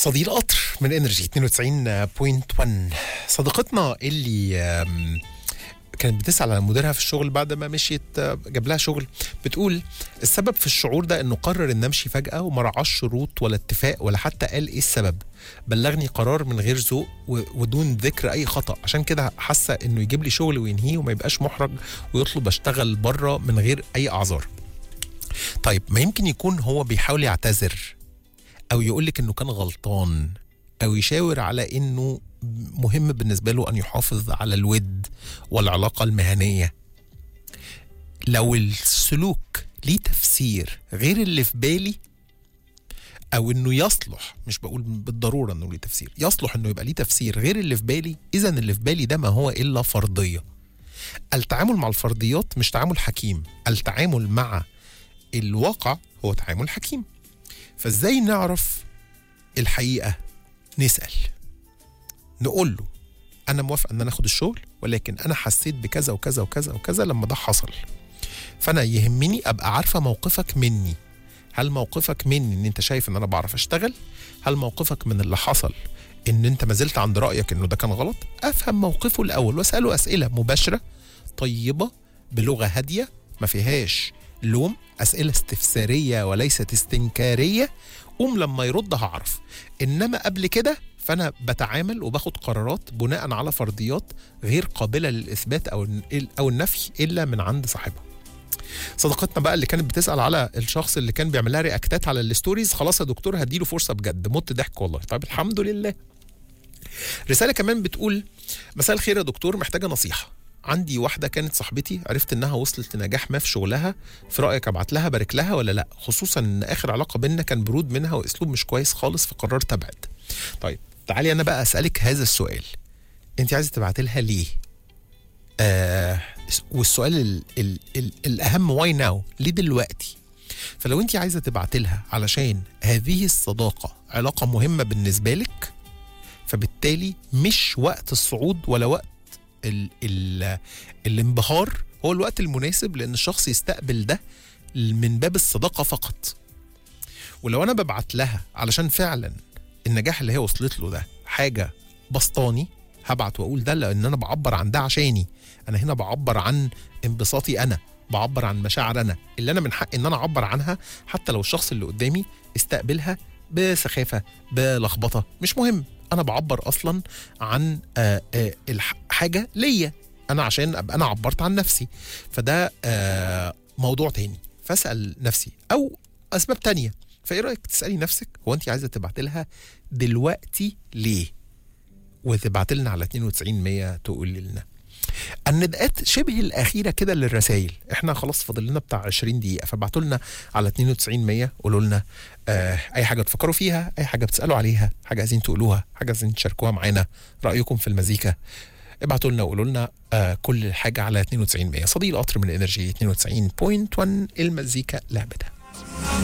صديق القطر من انرجي 92.1 صديقتنا اللي آم، كانت بتسأل على مديرها في الشغل بعد ما مشيت آه، جاب لها شغل بتقول السبب في الشعور ده انه قرر ان امشي فجأة وما رعاش شروط ولا اتفاق ولا حتى قال ايه السبب بلغني قرار من غير ذوق و- ودون ذكر اي خطأ عشان كده حاسة انه يجيب لي شغل وينهيه وما يبقاش محرج ويطلب اشتغل بره من غير اي اعذار طيب ما يمكن يكون هو بيحاول يعتذر او يقول لك انه كان غلطان او يشاور على انه مهم بالنسبه له ان يحافظ على الود والعلاقه المهنيه لو السلوك ليه تفسير غير اللي في بالي او انه يصلح مش بقول بالضروره انه ليه تفسير يصلح انه يبقى ليه تفسير غير اللي في بالي اذا اللي في بالي ده ما هو الا فرضيه التعامل مع الفرضيات مش تعامل حكيم التعامل مع الواقع هو تعامل حكيم فازاي نعرف الحقيقه نسال نقول له انا موافق ان انا اخد الشغل ولكن انا حسيت بكذا وكذا وكذا وكذا لما ده حصل فانا يهمني ابقى عارفه موقفك مني هل موقفك مني ان انت شايف ان انا بعرف اشتغل هل موقفك من اللي حصل ان انت ما زلت عند رايك انه ده كان غلط افهم موقفه الاول واساله اسئله مباشره طيبه بلغه هاديه ما فيهاش لوم اسئله استفساريه وليست استنكاريه قوم لما يرد هعرف انما قبل كده فانا بتعامل وباخد قرارات بناء على فرضيات غير قابله للاثبات او او النفي الا من عند صاحبها صديقتنا بقى اللي كانت بتسال على الشخص اللي كان بيعمل لها رياكتات على الستوريز خلاص يا دكتور هديله فرصه بجد مت ضحك والله طيب الحمد لله رساله كمان بتقول مساء الخير يا دكتور محتاجه نصيحه عندي واحده كانت صاحبتي عرفت انها وصلت لنجاح ما في شغلها في رايك ابعت لها بارك لها ولا لا خصوصا ان اخر علاقه بينا كان برود منها واسلوب مش كويس خالص فقررت ابعد طيب تعالي انا بقى اسالك هذا السؤال انت عايزه تبعتي لها ليه آه والسؤال ال ال ال الاهم واي ناو ليه دلوقتي فلو انت عايزه تبعتي لها علشان هذه الصداقه علاقه مهمه بالنسبه لك فبالتالي مش وقت الصعود ولا وقت ال ال الانبهار هو الوقت المناسب لان الشخص يستقبل ده من باب الصداقه فقط ولو انا ببعت لها علشان فعلا النجاح اللي هي وصلت له ده حاجه بسطاني هبعت واقول ده لان انا بعبر عن ده عشاني انا هنا بعبر عن انبساطي انا بعبر عن مشاعر انا اللي انا من حقي ان انا اعبر عنها حتى لو الشخص اللي قدامي استقبلها بسخافه بلخبطه مش مهم انا بعبر اصلا عن آه آه الح- حاجه ليا انا عشان ابقى انا عبرت عن نفسي فده آه موضوع تاني فاسال نفسي او اسباب تانية فايه رايك تسالي نفسك هو انت عايزه تبعت لها دلوقتي ليه وتبعت لنا على 92 100 تقول لنا النداءات شبه الاخيره كده للرسائل احنا خلاص فاضل لنا بتاع 20 دقيقه فابعتوا لنا على 92 100 قولوا لنا آه اي حاجه تفكروا فيها اي حاجه بتسالوا عليها حاجه عايزين تقولوها حاجه عايزين تشاركوها معانا رايكم في المزيكا ابعتوا لنا وقولوا لنا آه كل حاجه على 92 100 صديق القطر من انرجي 92.1 المزيكا لعبتها